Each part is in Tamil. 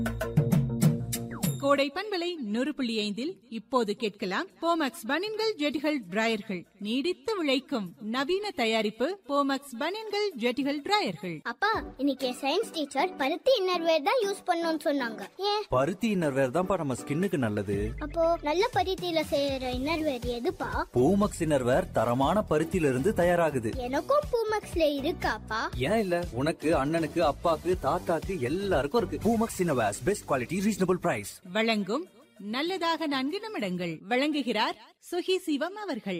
கோடை பண்பலை நூறு புள்ளி ஐந்தில் இப்போது கேட்கலாம் போமக்ஸ் பனின்கள் ஜெட்டிகள் டிராயர்கள் நீடித்து உழைக்கும் நவீன தயாரிப்பு போமக்ஸ் பனின்கள் ஜெட்டிகள் டிராயர்கள் அப்பா இன்னைக்கு சயின்ஸ் டீச்சர் பருத்தி இன்னர்வேர் தான் யூஸ் பண்ணணும்னு சொன்னாங்க ஏன் பருத்தி இன்னர்வேர் தான்ப்பா நம்ம ஸ்கின்னுக்கு நல்லது அப்போ நல்ல பருத்தியில செய்யற இன்னர்வேர் எதுப்பா பூமக்ஸ் இன்னர்வேர் தரமான பருத்தியில இருந்து தயாராகுது எனக்கும் பூமக்ஸ்ல இருக்காப்பா ஏன் இல்ல உனக்கு அண்ணனுக்கு அப்பாக்கு தாத்தாக்கு எல்லாருக்கும் இருக்கு Poomex innerwears best quality reasonable price வழங்கும் நல்லதாக நான்கு நிமிடங்கள் வழங்குகிறார் சுகி சிவம் அவர்கள்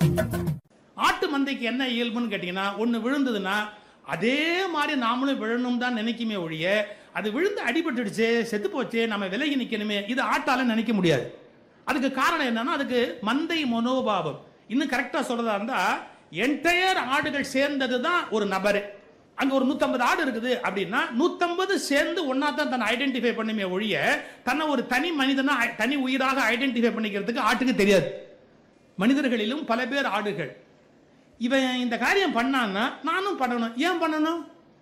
ஆட்டு மந்தைக்கு என்ன இயல்புன்னு கேட்டீங்கன்னா ஒன்று விழுந்ததுன்னா அதே மாதிரி நாமளும் விழணும் தான் நினைக்குமே ஒழிய அது விழுந்து அடிபட்டுடுச்சு செத்து போச்சு நம்ம விலகி நிற்கணுமே இது ஆட்டால நினைக்க முடியாது அதுக்கு காரணம் என்னன்னா அதுக்கு மந்தை மனோபாவம் இன்னும் கரெக்டாக சொல்றதா இருந்தா என்டையர் ஆடுகள் சேர்ந்தது தான் ஒரு நபர் அங்க ஒரு 150 ஆடு இருக்குது அப்படின்னா 150 சேர்ந்து ஒன்னா தான் தன்னை ஐடென்டிஃபை பண்ணுமே ஒழிய தன்னை ஒரு தனி மனிதனா தனி உயிராக ஐடென்டிஃபை பண்ணிக்கிறதுக்கு ஆட்டுக்கு தெரியாது மனிதர்களிலும் பல பேர் ஆடுகள் இவன் இந்த காரியம் பண்ணான்னா நானும் பண்ணணும் ஏன் பண்ணணும்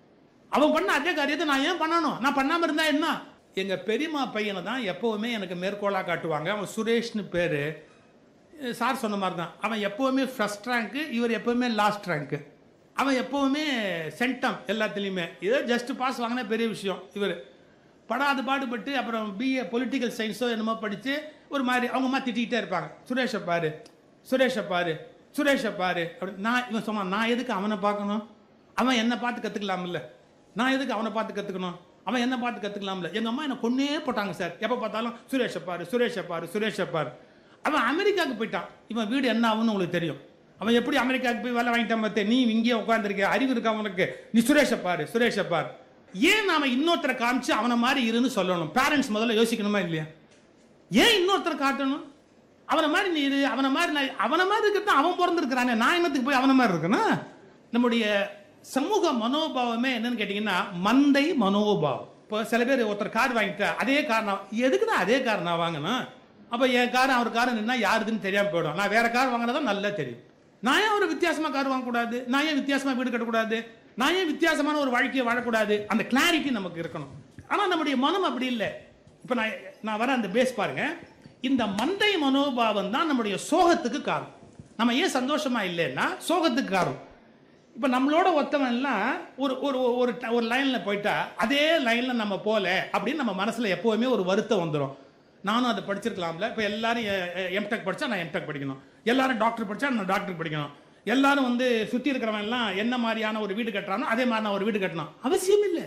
அவன் பண்ண அதே காரியத்தை நான் ஏன் பண்ணணும் நான் பண்ணாம இருந்தா என்ன எங்க பெரியம்மா பையனை தான் எப்பவுமே எனக்கு மேற்கோளா காட்டுவாங்க அவன் சுரேஷ்னு பேரு அஹ் சார் சொன்ன மாதிரி தான் அவன் எப்பவுமே ஃபர்ஸ்ட் ரேங்க்கு இவர் எப்பவுமே லாஸ்ட் ரேங்க்கு அவன் எப்பவுமே சென்டம் எல்லாத்துலேயுமே ஏதோ ஜஸ்ட் பாஸ் வாங்கினா பெரிய விஷயம் இவர் படாது பாடுபட்டு அப்புறம் பிஏ பொலிட்டிக்கல் சயின்ஸோ என்னமோ படித்து ஒரு மாதிரி அவங்க அம்மா திட்டிகிட்டே இருப்பாங்க சுரேஷை பாரு சுரேஷை பாரு சுரேஷை பாரு அப்படி நான் இவன் சொன்னான் நான் எதுக்கு அவனை பார்க்கணும் அவன் என்னை பார்த்து கற்றுக்கலாம்ல நான் எதுக்கு அவனை பார்த்து கற்றுக்கணும் அவன் என்ன பார்த்து கற்றுக்கலாம்ல எங்கள் அம்மா என்னை கொன்னே போட்டாங்க சார் எப்போ பார்த்தாலும் சுரேஷை பாரு சுரேஷை பாரு சுரேஷை பாரு அவன் அமெரிக்காவுக்கு போயிட்டான் இவன் வீடு என்ன ஆகும்னு உங்களுக்கு தெரியும் அவன் எப்படி அமெரிக்காவுக்கு போய் வேலை வாங்கிட்டான் பார்த்து நீ இங்கேயே உட்காந்துருக்க அறிவு இருக்கா உனக்கு நீ சுரேஷை பாரு சுரேஷை பாரு ஏன் நாம இன்னொருத்தரை காமிச்சு அவனை மாதிரி இருன்னு சொல்லணும் பேரண்ட்ஸ் முதல்ல யோசிக்கணுமா இல்லையா ஏன் இன்னொருத்தரை காட்டணும் அவனை மாதிரி நீ இரு அவனை மாதிரி நான் அவனை மாதிரி இருக்கிறது அவன் பிறந்திருக்கிறானே நான் என்னத்துக்கு போய் அவனை மாதிரி இருக்கணும் நம்முடைய சமூக மனோபாவமே என்னன்னு கேட்டீங்கன்னா மந்தை மனோபாவம் இப்போ சில பேர் ஒருத்தர் கார் வாங்கிட்டா அதே கார் நான் எதுக்கு தான் அதே கார் நான் வாங்கணும் அப்போ என் கார் அவர் கார் நின்னா யாருதுன்னு தெரியாம போயிடும் நான் வேற கார் வாங்கினதான் நல்லா தெரியும் நான் ஏன் ஒரு வித்தியாசமா கார் வாங்கக்கூடாது நான் ஏன் வித்தியாசமா வீடு கட்டக்கூடாது நான் ஏன் வித்தியாசமான ஒரு வாழ்க்கையை வாழக்கூடாது அந்த கிளாரிட்டி நமக்கு இருக்கணும் ஆனா நம்முடைய மனம் அப்படி இல்லை இப்போ நான் நான் வர அந்த பேஸ் பாருங்க இந்த மந்தை மனோபாவம் தான் நம்முடைய சோகத்துக்கு காரணம் நம்ம ஏன் சந்தோஷமா இல்லைன்னா சோகத்துக்கு காரணம் இப்போ நம்மளோட ஒத்தவன்லாம் ஒரு ஒரு ஒரு ட- ஒரு லைனில் போயிட்டா அதே லைனில் நம்ம போல அப்படின்னு நம்ம மனசில் எப்போவுமே ஒரு வருத்தம் வந்துடும் நானும் அதை படிச்சிருக்கலாம்ல இப்போ எல்லாரும் எம்டெக் படித்தா நான் எம்டெக் படிக்கணும் எல்லாரும் டாக்டர் படித்தா நான் டாக்டர் படிக்கணும் எல்லாரும் வந்து சுற்றி இருக்கிறவன் எல்லாம் என்ன மாதிரியான ஒரு வீடு கட்டுறானோ அதே மாதிரி நான் ஒரு வீடு கட்டணும் அவசியம் இல்லை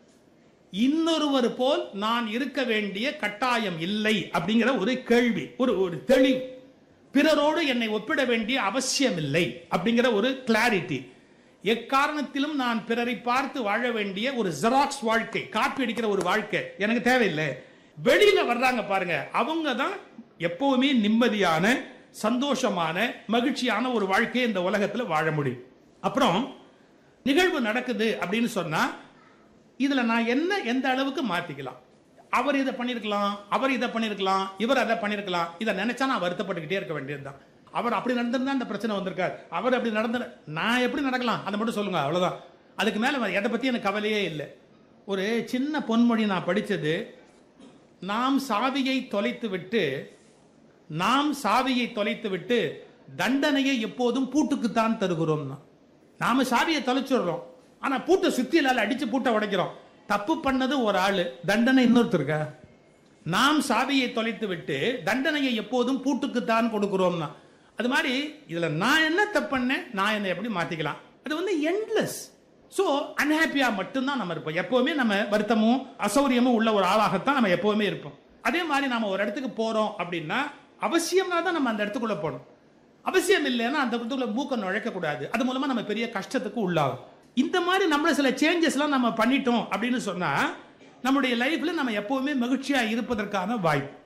இன்னொருவர் போல் நான் இருக்க வேண்டிய கட்டாயம் இல்லை அப்படிங்கிற ஒரு கேள்வி ஒரு ஒரு தெளிவு பிறரோடு என்னை ஒப்பிட வேண்டிய அவசியம் இல்லை அப்படிங்கிற ஒரு கிளாரிட்டி எக்காரணத்திலும் நான் பிறரை பார்த்து வாழ வேண்டிய ஒரு ஜெராக்ஸ் வாழ்க்கை காப்பி அடிக்கிற ஒரு வாழ்க்கை எனக்கு தேவையில்லை வெளியில வர்றாங்க பாருங்க அவங்க தான் எப்பவுமே நிம்மதியான சந்தோஷமான மகிழ்ச்சியான ஒரு வாழ்க்கையை இந்த உலகத்துல வாழ முடியும் அப்புறம் நிகழ்வு நடக்குது அப்படின்னு சொன்னா இதுல நான் என்ன எந்த அளவுக்கு மாத்திக்கலாம் அவர் இதை பண்ணிருக்கலாம் அவர் இதை பண்ணிருக்கலாம் இவர் அதை பண்ணிருக்கலாம் இதை நினைச்சா நான் வருத்தப்பட்டுக்கிட்டே இருக்க வேண்டியதுதான் அவர் அப்படி நடந்திருந்தா அந்த பிரச்சனை வந்திருக்காரு அவர் அப்படி நடந்த நான் எப்படி நடக்கலாம் அதை மட்டும் சொல்லுங்க அவ்வளவுதான் அதுக்கு மேல எதை பத்தி எனக்கு கவலையே இல்லை ஒரு சின்ன பொன்மொழி நான் படிச்சது நாம் சாவியை தொலைத்து விட்டு நாம் சாவியை தொலைத்து விட்டு தண்டனையை எப்போதும் பூட்டுக்குத்தான் தருகிறோம்னா நாம சாவியை தொலைச்சிடுறோம் ஆனா பூட்டை சுத்தியிலால அடிச்சு பூட்டை உடைக்கிறோம் தப்பு பண்ணது ஒரு ஆளு தண்டனை இன்னொருத்தருக்கா நாம் சாவியை தொலைத்து விட்டு தண்டனையை எப்போதும் பூட்டுக்குத்தான் கொடுக்கிறோம்னா அது மாதிரி இதுல நான் என்ன தப்பு பண்ணேன் நான் என்னை எப்படி மாத்திக்கலாம் அது வந்து எண்ட்லெஸ் ஸோ அன்ஹாப்பியா மட்டும்தான் நம்ம இருப்போம் எப்பவுமே நம்ம வருத்தமும் அசௌரியமும் உள்ள ஒரு ஆளாகத்தான் நம்ம எப்பவுமே இருப்போம் அதே மாதிரி நாம ஒரு இடத்துக்கு போறோம் அப்படின்னா அவசியம்னா தான் நம்ம அந்த இடத்துக்குள்ள போகணும் அவசியம் இல்லைன்னா அந்த இடத்துக்குள்ள மூக்க நுழைக்க கூடாது அது மூலமா நம்ம பெரிய கஷ்டத்துக்கு உள்ளாகும் இந்த மாதிரி நம்மள சில சேஞ்சஸ்லாம் நம்ம பண்ணிட்டோம் அப்படின்னு சொன்னா நம்முடைய லைஃப்ல நம்ம எப்பவுமே மகிழ்ச்சியா இருப்பதற்கான வாய்ப்பு